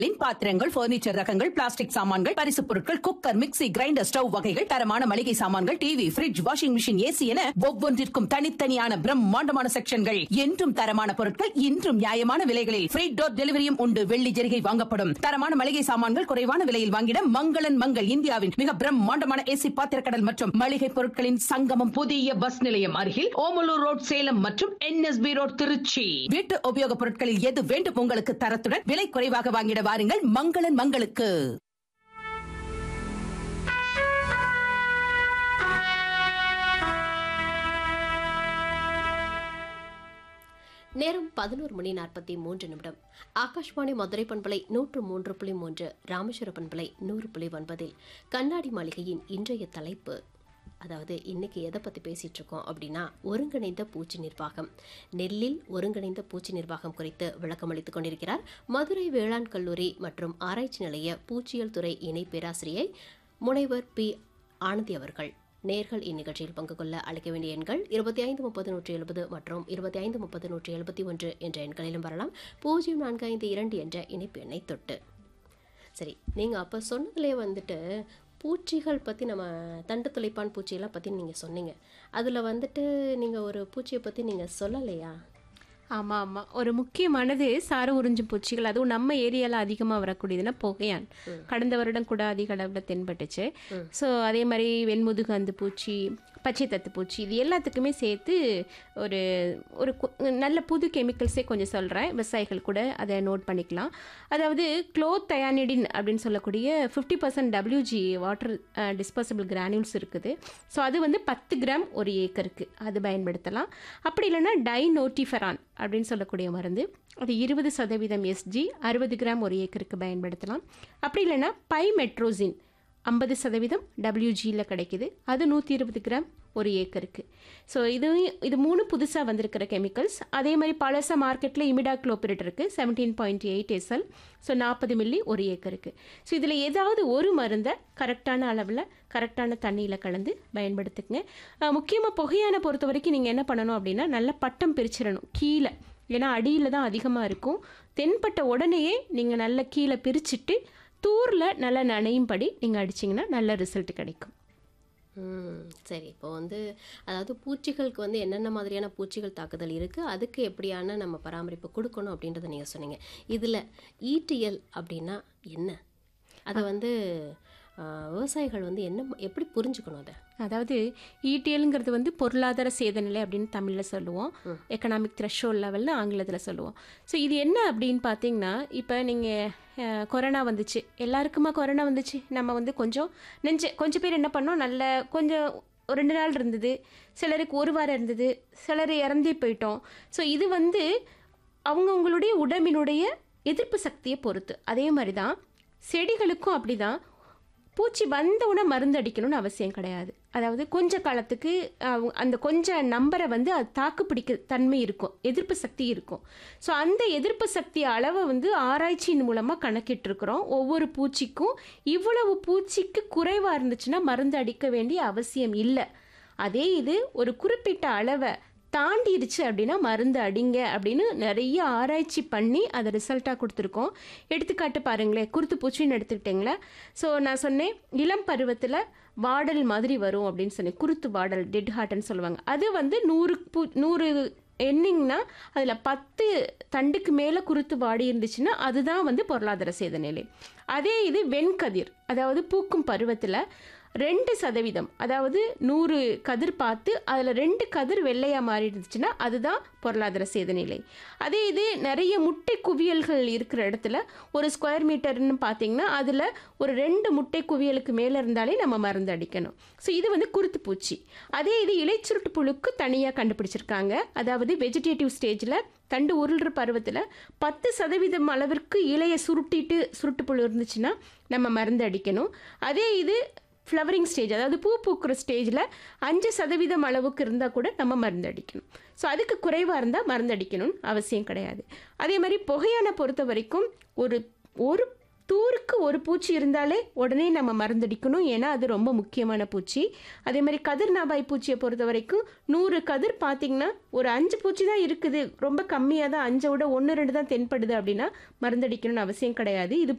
லின் பாத்திரங்கள் பர்னிச்சர் ரகங்கள் பிளாஸ்டிக் சாமான்கள் பரிசு பொருட்கள் குக்கர் மிக்ஸி கிரைண்டர் ஸ்டவ் வகைகள் தரமான மளிகை சாமான்கள் TV fridge washing machine AC என ஒவ்வொன்றிற்கும் தனித்தனியான பிரம்மாண்டமான செக்ஷன்கள் என்றும் தரமான பொருட்கள் இன்றும் நியாயமான விலைகளில் ஃப்ரீ டோர் டெலிவரியும் உண்டு வெள்ளி ஜெரிகை வாங்கப்படும் தரமான மளிகை சாமான்கள் குறைவான விலையில் வாங்கிட மங்களன் மங்கள் இந்தியாவின் மிக பிரம்மாண்டமான ஏசி பாத்திரக்கடல் மற்றும் மளிகை பொருட்களின் சங்கமம் புதிய பஸ் நிலையம் அருகில் ஓமலூர் ரோட் சேலம் மற்றும் என்எஸ்பி ரோட் திருச்சி வீட்டு உபயோகப் பொருட்களில் எது வேண்டும் உங்களுக்கு தரத்துடன் விலை குறைவாக வாங்கிட வாருங்கள் மங்களன் மங்களுக்கு நேரம் பதினோரு மணி நாற்பத்தி மூன்று நிமிடம் ஆகாஷ்வாணி மதுரை பண்பலை நூற்று மூன்று புள்ளி மூன்று ராமேஸ்வர பண்பலை நூறு புள்ளி ஒன்பதில் கண்ணாடி மாளிகையின் இன்றைய தலைப்பு அதாவது இன்னைக்கு எதை பற்றி பேசிட்டு இருக்கோம் அப்படின்னா ஒருங்கிணைந்த பூச்சி நிர்வாகம் நெல்லில் ஒருங்கிணைந்த பூச்சி நிர்வாகம் குறித்து விளக்கம் அளித்துக் கொண்டிருக்கிறார் மதுரை வேளாண் கல்லூரி மற்றும் ஆராய்ச்சி நிலைய பூச்சியல் துறை இணை பேராசிரியை முனைவர் பி ஆனந்தி அவர்கள் நேர்கள் இந்நிகழ்ச்சியில் பங்கு கொள்ள அழைக்க வேண்டிய எண்கள் இருபத்தி ஐந்து முப்பது நூற்றி எழுபது மற்றும் இருபத்தி ஐந்து முப்பது நூற்றி எழுபத்தி ஒன்று என்ற எண்களிலும் வரலாம் பூஜ்ஜியம் நான்கு ஐந்து இரண்டு என்ற இணைப்பு எண்ணை தொட்டு சரி நீங்கள் அப்போ சொன்னதுலேயே வந்துட்டு பூச்சிகள் பற்றி நம்ம தண்டு துளைப்பான் பூச்சியெல்லாம் பற்றி நீங்கள் சொன்னீங்க அதில் வந்துட்டு நீங்கள் ஒரு பூச்சியை பற்றி நீங்கள் சொல்லலையா ஆமாம் ஆமாம் ஒரு முக்கியமானது சாறு உறிஞ்சும் பூச்சிகள் அதுவும் நம்ம ஏரியாவில் அதிகமாக வரக்கூடியதுன்னா புகையான் கடந்த வருடம் கூட அதிக அளவில் தென்பட்டுச்சு ஸோ அதே மாதிரி வெண்முதுகு அந்த பூச்சி பச்சை தத்து பூச்சி இது எல்லாத்துக்குமே சேர்த்து ஒரு ஒரு கு- நல்ல புது கெமிக்கல்ஸே கொஞ்சம் சொல்கிறேன் விவசாயிகள் கூட அதை நோட் பண்ணிக்கலாம் அதாவது க்ளோத் தயானிடின் அப்படின்னு சொல்லக்கூடிய fifty percent W G water disposable granules இருக்குது ஸோ அது வந்து பத்து கிராம் ஒரு ஏக்கருக்கு அது பயன்படுத்தலாம் அப்படி இல்லைன்னா டைநோட்டிஃபெரான் அப்படின்னு சொல்லக்கூடிய மருந்து அது இருபது சதவீதம் எஸ்ஜி அறுபது கிராம் ஒரு ஏக்கருக்கு பயன்படுத்தலாம் அப்படி இல்லைன்னா பைமெட்ரோசின் ஐம்பது சதவீதம் டபிள்யூஜியில் கிடைக்குது அது நூற்றி இருபது கிராம் ஒரு ஏக்கருக்கு ஸோ இது இது மூணு புதுசாக வந்திருக்கிற கெமிக்கல்ஸ் அதே மாதிரி பழச மார்க்கெட்டில் இமிடா குளோபிரேட் இருக்குது seventeen point eight S L so நாற்பது மில்லி ஒரு ஏக்கருக்கு ஸோ இதில் ஏதாவது ஒரு மருந்தை கரெக்டான அளவில் கரெக்டான தண்ணியில் கலந்து பயன்படுத்துங்க முக்கியமாக புகையான பொறுத்த வரைக்கும் நீங்கள் என்ன பண்ணணும் அப்படின்னா நல்ல பட்டம் பிரிச்சிடணும் கீழே ஏன்னா அடியில் தான் அதிகமாக இருக்கும் தென்பட்ட உடனேயே நீங்கள் நல்ல கீழே பிரிச்சுட்டு தூரில் நல்லா நனையும்படி நீங்கள் அடிச்சிங்கன்னா நல்ல ரிசல்ட் கிடைக்கும் ம் சரி இப்போ வந்து அதாவது பூச்சிகளுக்கு வந்து என்னென்ன மாதிரியான பூச்சிகள் தாக்குதல் இருக்குது அதுக்கு எப்படியான நம்ம பராமரிப்பு கொடுக்கணும் அப்படின்றத நீங்கள் சொன்னீங்க இதில் ஈட்டியல் அப்படின்னா என்ன அதை வந்து ஆ, விவசாயிகள் வந்து என்ன எப்படி புரிஞ்சுக்கணும் அதை அதாவது ஈட்டியலுங்கிறது வந்து பொருளாதார சேதநிலை அப்படின்னு தமிழில் சொல்லுவோம் எக்கனாமிக் த்ரெஷோல் லெவலில் ஆங்கிலத்தில் சொல்லுவோம் ஸோ இது என்ன அப்படின்னு பார்த்தீங்கன்னா இப்போ நீங்கள் கொரோனா வந்துச்சு எல்லாருக்குமா கொரோனா வந்துச்சு நம்ம வந்து கொஞ்சம் நெஞ்ச கொஞ்சம் பேர் என்ன பண்ணோம் நல்ல கொஞ்சம் ஒரு ரெண்டு நாள் இருந்தது சிலருக்கு ஒரு வாரம் இருந்தது சிலர் இறந்தே போயிட்டோம் ஸோ இது வந்து அவங்கவுங்களுடைய உடம்பினுடைய எதிர்ப்பு சக்தியை பொறுத்து அதே மாதிரி தான் செடிகளுக்கும் அப்படி தான் பூச்சி வந்தவுடனே மருந்து அடிக்கணும்னு அவசியம் கிடையாது அதாவது கொஞ்ச காலத்துக்கு அஹ், அந்த கொஞ்ச நம்பரை வந்து அது தாக்கு பிடிக்க தன்மை இருக்கும் எதிர்ப்பு சக்தி இருக்கும் ஸோ அந்த எதிர்ப்பு சக்தி அளவை வந்து ஆராய்ச்சியின் மூலமாக கணக்கிட்டுருக்குறோம் ஒவ்வொரு பூச்சிக்கும் இவ்வளவு பூச்சிக்கு குறைவாக இருந்துச்சுன்னா மருந்து அடிக்க வேண்டிய அவசியம் இல்லை அதே இது ஒரு குறிப்பிட்ட அளவை தாண்டிடுச்சு அப்படின்னா மருந்து அடிங்க அப்படின்னு நிறைய ஆராய்ச்சி பண்ணி அதை ரிசல்ட்டாக கொடுத்துருக்கோம் எடுத்துக்காட்டு பாருங்களேன் குருத்து பூச்சின்னு எடுத்துக்கிட்டிங்களா ஸோ நான் சொன்னேன் இளம் பருவத்தில் வாடல் மாதிரி வரும் அப்படின்னு சொன்னேன் குருத்து வாடல் டெட் ஹார்ட்னு சொல்லுவாங்க அது வந்து நூறு பூ நூறு எண்ணிங்னா அதில் பத்து தண்டுக்கு மேலே குருத்து வாடி இருந்துச்சுன்னா அதுதான் வந்து பொருளாதார சேத நிலை அதே இது வெண்கதிர் அதாவது பூக்கும் பருவத்தில் ரெண்டு சதவீதம் அதாவது நூறு கதிர் பார்த்து அதில் ரெண்டு கதிர் வெள்ளையாக மாறி இருந்துச்சுன்னா அதுதான் பொருளாதார சேத நிலை அதே இது நிறைய முட்டை குவியல்கள் இருக்கிற இடத்துல ஒரு ஸ்கொயர் மீட்டர்னு பார்த்தீங்கன்னா அதில் ஒரு ரெண்டு முட்டை குவியலுக்கு மேலே இருந்தாலே நம்ம மருந்து அடிக்கணும் ஸோ இது வந்து குருத்து பூச்சி அதே இது இலைச்சுருட்டு புழுக்கு தனியாக கண்டுபிடிச்சிருக்காங்க அதாவது வெஜிடேட்டிவ் ஸ்டேஜில் தண்டு உருள்ற பருவத்தில் பத்து சதவீதம் அளவிற்கு இலையை சுருட்டிட்டு சுருட்டு புழு இருந்துச்சுன்னா நம்ம மருந்து அடிக்கணும் அதே இது ஃப்ளவரிங் ஸ்டேஜ் அதாவது பூ பூக்கிற ஸ்டேஜில் அஞ்சு சதவீதம் அளவுக்கு இருந்தால் கூட நம்ம மருந்து அடிக்கணும் ஸோ அதுக்கு குறைவாக இருந்தால் மருந்து அடிக்கணும்னு அவசியம் கிடையாது அதே மாதிரி புகையான பொறுத்த வரைக்கும் ஒரு ஒரு தூருக்கு ஒரு பூச்சி இருந்தாலே உடனே நம்ம மருந்தடிக்கணும் ஏன்னா அது ரொம்ப முக்கியமான பூச்சி அதே மாதிரி கதிர் நாபாய் பூச்சியை பொறுத்த வரைக்கும் நூறு கதிர் பார்த்தீங்கன்னா ஒரு அஞ்சு பூச்சி தான் இருக்குது ரொம்ப கம்மியாக தான் அஞ்சை விட ஒன்று ரெண்டு தான் தென்படுது அப்படின்னா மருந்தடிக்கணும்னு அவசியம் கிடையாது இது